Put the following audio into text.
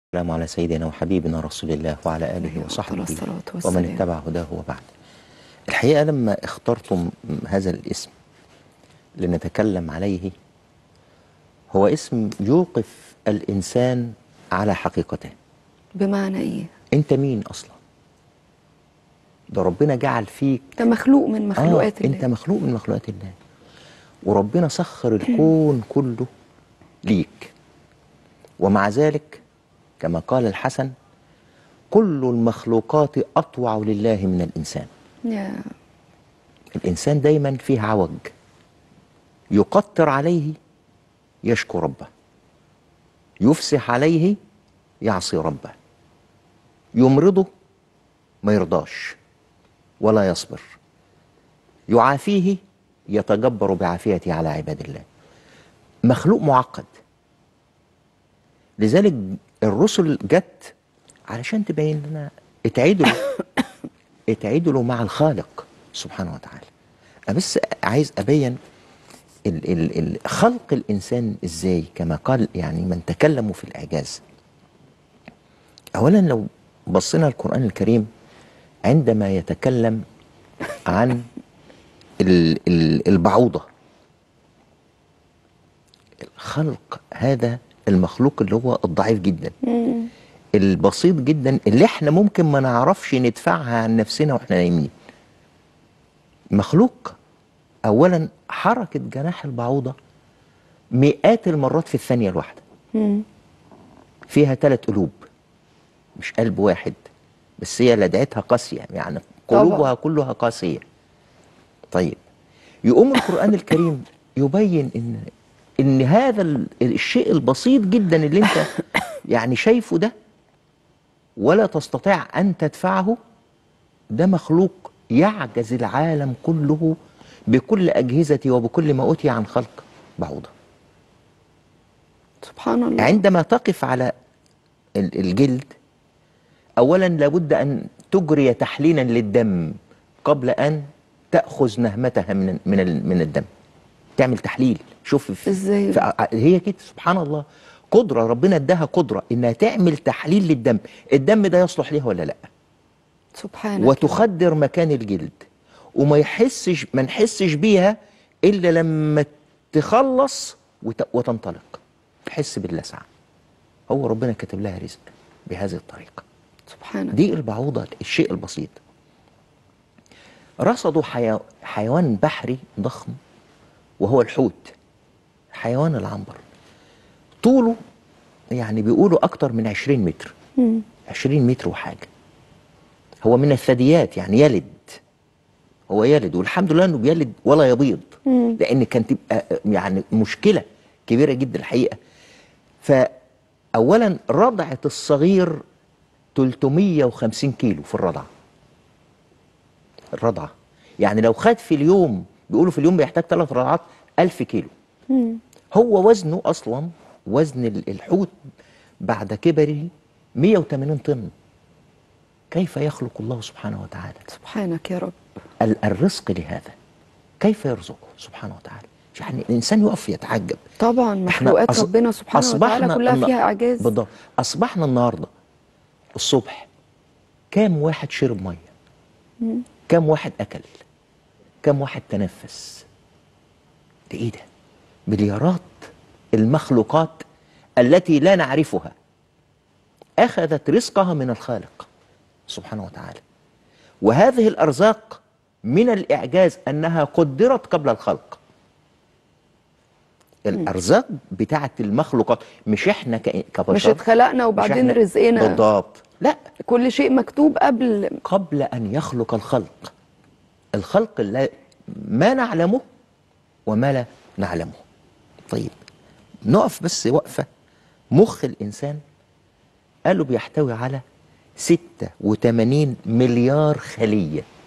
السلام على سيدنا وحبيبنا رسول الله وعلى آله عليه وصحبه أفضل الصلاة ومن والسلام. اتبع هداه وبعد الحقيقة لما اخترتم هذا الاسم لنتكلم عليه هو اسم يوقف الإنسان على حقيقته بمعنى ايه أنت مين أصلا ده ربنا جعل فيك انت مخلوق من مخلوقات آه الله أنت مخلوق من مخلوقات الله وربنا سخر الكون كله ليك ومع ذلك كما قال الحسن كل المخلوقات أطوع لله من الإنسان يا الإنسان دايما فيه عوج يقطر عليه يشكو ربه يفسح عليه يعصي ربه يمرضه ما يرضاش ولا يصبر يعافيه يتجبر بعافيته على عباد الله مخلوق معقد لذلك الرسل جت علشان تبين لنا اتعدلوا اتعدلوا مع الخالق سبحانه وتعالى أنا بس عايز ابين ال ال ال خلق الانسان ازاي كما قال يعني من تكلموا في الاعجاز اولا لو بصينا القران الكريم عندما يتكلم عن ال ال البعوضه الخلق هذا المخلوق اللي هو الضعيف جدا البسيط جدا اللي احنا ممكن ما نعرفش ندفعها عن نفسنا واحنا نايمين مخلوق اولا حركه جناح البعوضه مئات المرات في الثانيه الواحده مم. فيها ثلاث قلوب مش قلب واحد بس هي لدعتها قاسيه يعني قلوبها كلها قاسيه طيب يقوم القران الكريم يبين ان ان هذا ال- الشيء البسيط جدا اللي انت يعني شايفه ده ولا تستطيع ان تدفعه ده مخلوق يعجز العالم كله بكل اجهزته وبكل ما اوتي عن خلق بعوضه سبحان الله عندما تقف على ال- الجلد اولا لابد ان تجري تحليلا للدم قبل ان تاخذ نهمتها من من ال- من الدم تعمل تحليل شوف في- إزاي؟ في- هي كده سبحان الله قدره ربنا اداها قدره انها تعمل تحليل للدم الدم ده يصلح ليها ولا لا سبحانك وتخدر مكان الجلد وما يحسش ما نحسش بيها الا لما تخلص وت- وتنطلق تحس باللسعه هو ربنا كاتب لها رزق بهذه الطريقه سبحانك دي البعوضه الشيء البسيط رصدوا حيو... حيوان بحري ضخم وهو الحوت حيوان العنبر طوله يعني بيقولوا اكتر من 20 متر 20 متر وحاجه هو من الثدييات يعني يلد هو يلد والحمد لله انه بيلد ولا يبيض لان كان تبقى يعني مشكله كبيره جدا الحقيقه فاولا رضعه الصغير 350 كيلو في الرضعه الرضعه يعني لو خد في اليوم بيقولوا في اليوم بيحتاج ثلاث رضعات 1000 كيلو هو وزنه اصلا وزن ال- الحوت بعد كبره 180 طن كيف يخلق الله سبحانه وتعالى سبحانك يا رب ال- الرزق لهذا كيف يرزقه سبحانه وتعالى يعني الانسان يقف يتعجب طبعا إحنا مخلوقات أص- ربنا سبحانه وتعالى أصبحنا كلها الن- فيها اعجاز بالضبط اصبحنا النهارده الصبح كام واحد شرب ميه كام واحد اكل كام واحد تنفس ده ايه ده مليارات المخلوقات التي لا نعرفها اخذت رزقها من الخالق سبحانه وتعالى وهذه الارزاق من الاعجاز انها قدرت قبل الخلق الارزاق بتاعت المخلوقات مش احنا ك- كبشر مش اتخلقنا مش وبعدين إحنا- رزقنا بالضبط لا كل شيء مكتوب قبل قبل ان يخلق الخلق الخلق لا ما نعلمه وما لا نعلمه طيب نقف بس وقفه مخ الانسان قالوا بيحتوي على 86 مليار خليه